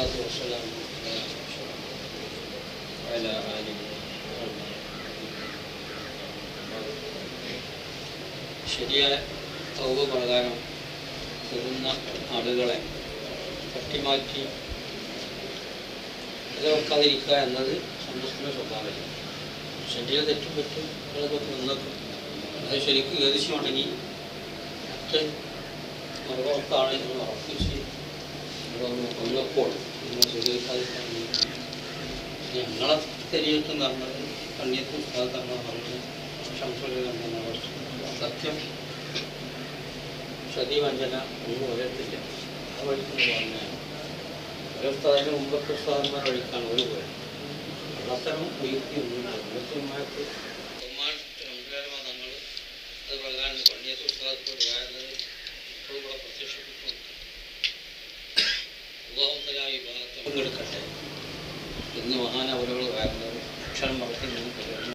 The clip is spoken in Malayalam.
والصلاة والسلام على أشرف وعلى آله ശരിയായ തൗവ പ്രകാരം പോകുന്ന ആളുകളെ തട്ടിമാറ്റി നിലവെക്കാതിരിക്കുക എന്നത് സമ്പത്തിന്റെ സ്വഭാവം ശരീരം തെറ്റും പറ്റും അതൊക്കെ നിന്നേക്കും അത് ശരിക്കും ഏകദേശം ഉണ്ടെങ്കിൽ മറ്റ് മറുപുറത്താണ് എന്ന് ഉറപ്പിച്ച് ഇതൊന്ന് കൊല്ലപ്പോൾ നിങ്ങൾ സ്വീകരിക്കാതിരിക്കാൻ വേണ്ടി ഞങ്ങളെ തെരിയത്തും പറഞ്ഞത് കണ്ണിയത്തും സ്ഥലത്താണ് പറഞ്ഞത് ശംസുകൾ സത്യം സതിവഞ്ചന ഒന്നും വരത്തില്ല ആ വഴിക്ക് പറഞ്ഞാൽ ഒരു സ്ഥലത്തിന് മുമ്പത്തെ സ്ഥാനന്മാർ വഴിക്കാണ് ഒരു പോയത് അത്തരം വീഴ്ചയൊന്നുമില്ല കൃത്യമായിട്ട് തങ്ങൾ അത് പ്രകാരം പണ്ഡിയത്ത് ഉസ്താദത്തോട് വാഴുന്നത് ഇവിടെ പ്രത്യക്ഷപ്പെട്ടുകൊണ്ട് വിവാഹത്തിലായ വിഭാഗത്തെ പങ്കെടുക്കട്ടെ എന്ന് മഹാനവരുകൾ വാഴുന്നത് അക്ഷരം വളർത്തി നിന്ന്